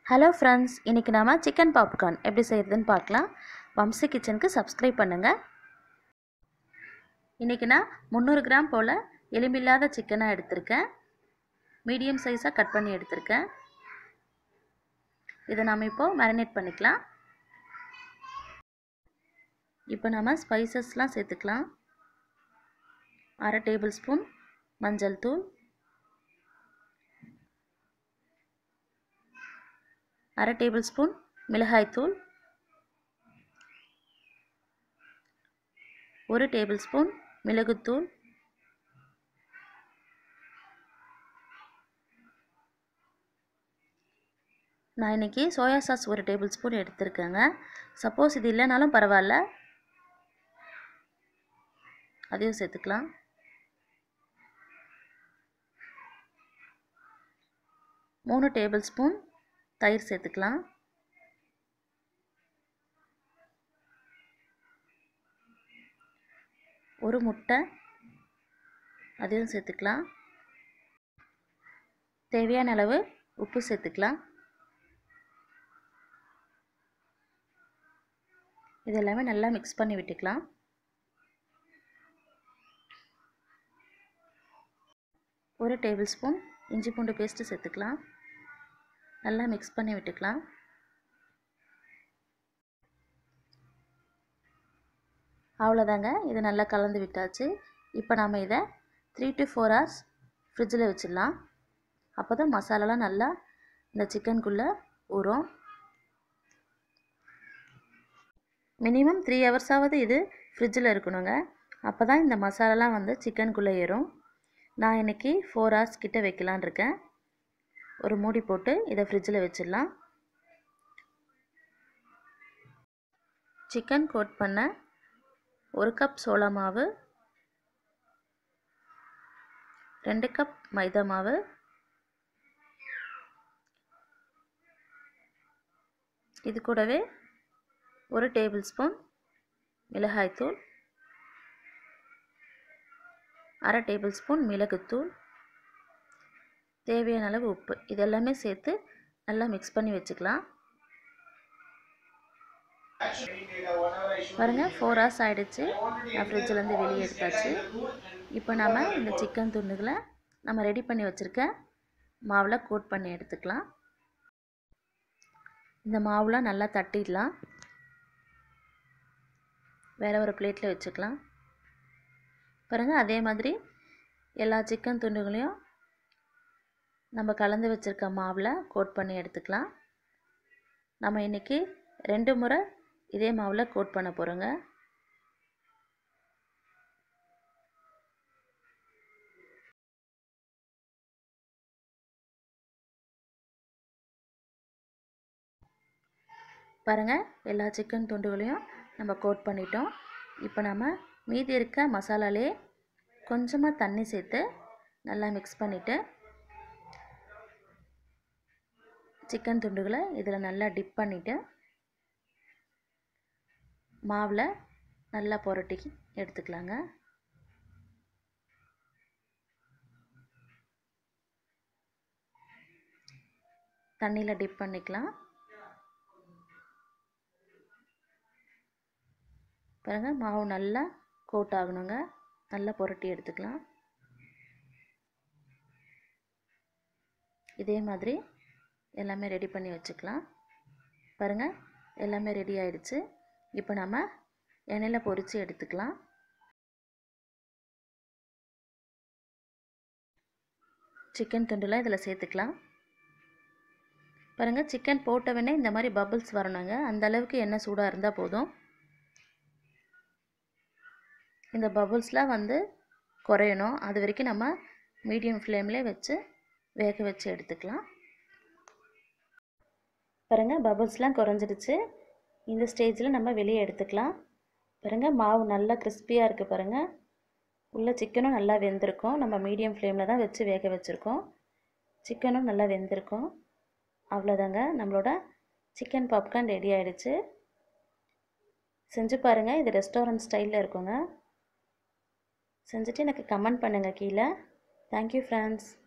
hello friends இன்றைக்கி நாம chicken popcorn எப்படி செய்கிறதுன்னு பார்க்கலாம் வம்சி கிச்சனுக்கு சப்ஸ்கிரைப் பண்ணுங்கள் இன்றைக்கி நான் முந்நூறு கிராம் போல் எலும்பில்லாத சிக்கனாக எடுத்திருக்கேன் மீடியம் சைஸாக கட் பண்ணி எடுத்திருக்கேன் இதை நாம் இப்போது மேரினேட் பண்ணிக்கலாம் இப்போ நம்ம ஸ்பைசஸ்லாம் சேர்த்துக்கலாம் அரை டேபிள் ஸ்பூன் மஞ்சள் தூள் அரை டேபிள் ஸ்பூன் மிளகாய்த்தூள் ஒரு டேபிள் ஸ்பூன் மிளகுத்தூள் நான் இன்றைக்கி சோயா சாஸ் ஒரு டேபிள் ஸ்பூன் எடுத்திருக்கேங்க சப்போஸ் இது இல்லைனாலும் பரவாயில்ல அதையும் சேர்த்துக்கலாம் மூணு டேபிள் ஸ்பூன் தயிர் சேர்த்துக்கலாம் ஒரு முட்டை அதையும் சேர்த்துக்கலாம் தேவையான அளவு உப்பு சேர்த்துக்கலாம் இது எல்லாமே நல்லா மிக்ஸ் பண்ணி விட்டுக்கலாம் ஒரு டேபிள் ஸ்பூன் இஞ்சி பூண்டு பேஸ்ட்டு சேர்த்துக்கலாம் நல்லா மிக்ஸ் பண்ணி விட்டுக்கலாம் அவ்வளோதாங்க இது நல்லா கலந்து விட்டாச்சு இப்போ நம்ம இதை த்ரீ டு ஃபோர் ஹவர்ஸ் ஃப்ரிட்ஜில் வச்சிடலாம் அப்போ தான் மசாலாலாம் நல்லா இந்த சிக்கனுக்குள்ளே ஊறும் மினிமம் த்ரீ ஹவர்ஸாவது இது ஃப்ரிட்ஜில் இருக்கணுங்க அப்போ தான் இந்த மசாலாலாம் வந்து சிக்கனுக்குள்ளே ஏறும் நான் இன்றைக்கி ஃபோர் ஹவர்ஸ் கிட்டே வைக்கலான் இருக்கேன் ஒரு மூடி போட்டு இதை ஃப்ரிட்ஜில் வச்சிடலாம் சிக்கன் கோட் பண்ண ஒரு கப் சோளா மாவு ரெண்டு கப் மைதா மாவு இது கூடவே ஒரு டேபிள் ஸ்பூன் மிளகாய்த்தூள் அரை டேபிள் ஸ்பூன் மிளகுத்தூள் தேவையான அளவு உப்பு இதெல்லாமே சேர்த்து நல்லா மிக்ஸ் பண்ணி வச்சுக்கலாம் பாருங்கள் ஃபோர் ஹவர்ஸ் ஆகிடுச்சு நான் ஃப்ரிட்ஜிலேருந்து வெளியே எடுத்தாச்சு இப்போ நம்ம இந்த சிக்கன் துண்டுகளை நம்ம ரெடி பண்ணி வச்சுருக்க மாவில் கோட் பண்ணி எடுத்துக்கலாம் இந்த மாவுலாம் நல்லா தட்டிடலாம் வேறு ஒரு பிளேட்டில் வச்சுக்கலாம் பாருங்கள் அதே மாதிரி எல்லா சிக்கன் துண்டுகளையும் நம்ம கலந்து வச்சுருக்க மாவில் கோட் பண்ணி எடுத்துக்கலாம் நம்ம இன்றைக்கி ரெண்டு முறை இதே மாவில் கோட் பண்ண போகிறோங்க பாருங்கள் எல்லா சிக்கன் துண்டுகளையும் நம்ம கோட் பண்ணிட்டோம் இப்போ நம்ம மீதி இருக்க மசாலாலே கொஞ்சமாக தண்ணி சேர்த்து நல்லா மிக்ஸ் பண்ணிவிட்டு சிக்கன் துண்டுகளை இதில் நல்லா டிப் பண்ணிவிட்டு மாவில் நல்லா புரட்டி எடுத்துக்கலாங்க தண்ணியில் டிப் பண்ணிக்கலாம் பாருங்கள் மாவு நல்லா கோட் ஆகணுங்க நல்லா புரட்டி எடுத்துக்கலாம் இதே மாதிரி எல்லாமே ரெடி பண்ணி வச்சுக்கலாம் பாருங்கள் எல்லாமே ரெடி ஆயிடுச்சு இப்போ நம்ம எண்ணெயில் பொரித்து எடுத்துக்கலாம் சிக்கன் துண்டுலாம் இதில் சேர்த்துக்கலாம் பாருங்கள் சிக்கன் போட்டவொடனே இந்த மாதிரி பபிள்ஸ் வரணுங்க அந்த அளவுக்கு எண்ணெய் சூடாக இருந்தால் போதும் இந்த பபுள்ஸ்லாம் வந்து குறையணும் அது வரைக்கும் நம்ம மீடியம் ஃப்ளேம்லேயே வச்சு வேக வச்சு எடுத்துக்கலாம் பாருங்கள் பபுள்ஸ்லாம் குறைஞ்சிடுச்சு இந்த ஸ்டேஜில் நம்ம வெளியே எடுத்துக்கலாம் பாருங்கள் மாவு நல்லா கிறிஸ்பியாக இருக்குது பாருங்கள் உள்ளே சிக்கனும் நல்லா வெந்திருக்கும் நம்ம மீடியம் ஃப்ளேமில் தான் வச்சு வேக வச்சுருக்கோம் சிக்கனும் நல்லா வெந்திருக்கும் அவ்வளோதாங்க நம்மளோட சிக்கன் பாப்கார்ன் ரெடி ஆகிடுச்சு செஞ்சு பாருங்கள் இது ரெஸ்டாரண்ட் ஸ்டைலில் இருக்குங்க செஞ்சுட்டு எனக்கு கமெண்ட் பண்ணுங்கள் கீழே தேங்க்யூ ஃப்ரெண்ட்ஸ்